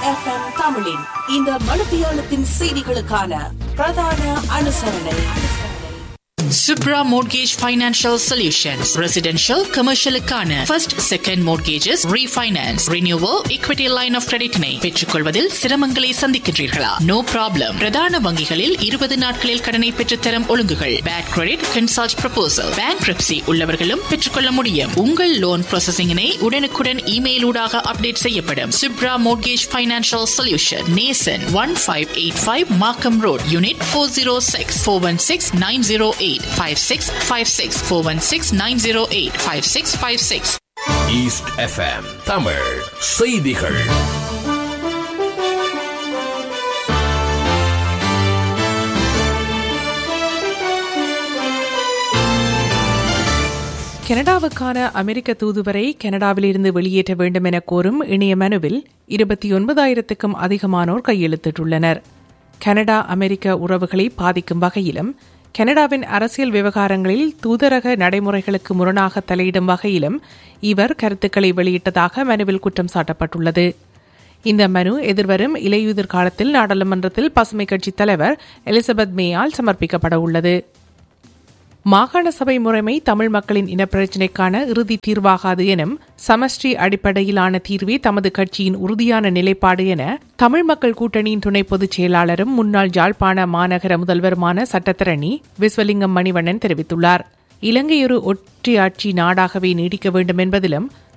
FM தமிழின் இந்த மணித்தியாலத்தின் செய்திகளுக்கான பிரதான அனுசரணை Subra Mortgage Financial Solutions. Residential, commercial க்கான first, second mortgages, refinance, renewal, equity line of credit னை பெற்றுக்கொள்வதில் சிரமங்களை சந்திக்கின்றீர்களா நோ ப்ராப்ளம் பிரதான வங்கிகளில் இருபது நாட்களில் கடனை பெற்றுத்தரும் ஒழுங்குகள் bad credit consult proposal bank உள்ளவர்களும் பெற்றுக்கொள்ள முடியும் உங்கள் லோன் ப்ராசஸிங்கினை உடனுக்குடன் இமெயில் ஊடாக அப்டேட் செய்யப்படும் Supra mortgage financial solution nation one five eight five Markham road unit four zero six four one six nine zero eight five six five six four one six nine zero eight five six five six east FM Tamil செய்திகள் கனடாவுக்கான அமெரிக்க தூதுவரை கனடாவிலிருந்து வெளியேற்ற வேண்டும் என கோரும் இணைய மனுவில் இருபத்தி ஒன்பதாயிரத்துக்கும் அதிகமானோர் கையெழுத்திட்டுள்ளனர் கனடா அமெரிக்க உறவுகளை பாதிக்கும் வகையிலும் கனடாவின் அரசியல் விவகாரங்களில் தூதரக நடைமுறைகளுக்கு முரணாக தலையிடும் வகையிலும் இவர் கருத்துக்களை வெளியிட்டதாக மனுவில் குற்றம் சாட்டப்பட்டுள்ளது இந்த மனு எதிர்வரும் இலையுதிர் காலத்தில் நாடாளுமன்றத்தில் பசுமை கட்சி தலைவர் எலிசபெத் மேயால் சமர்ப்பிக்கப்பட உள்ளது மாகாண சபை முறைமை தமிழ் மக்களின் இனப்பிரச்சினைக்கான இறுதி தீர்வாகாது எனும் சமஷ்டி அடிப்படையிலான தீர்வே தமது கட்சியின் உறுதியான நிலைப்பாடு என தமிழ் மக்கள் கூட்டணியின் துணை பொதுச் செயலாளரும் முன்னாள் ஜாழ்ப்பாண மாநகர முதல்வருமான சட்டத்தரணி விஸ்வலிங்கம் மணிவண்ணன் தெரிவித்துள்ளார் இலங்கை ஒரு ஒற்றையாட்சி நாடாகவே நீடிக்க வேண்டும் என்பதிலும்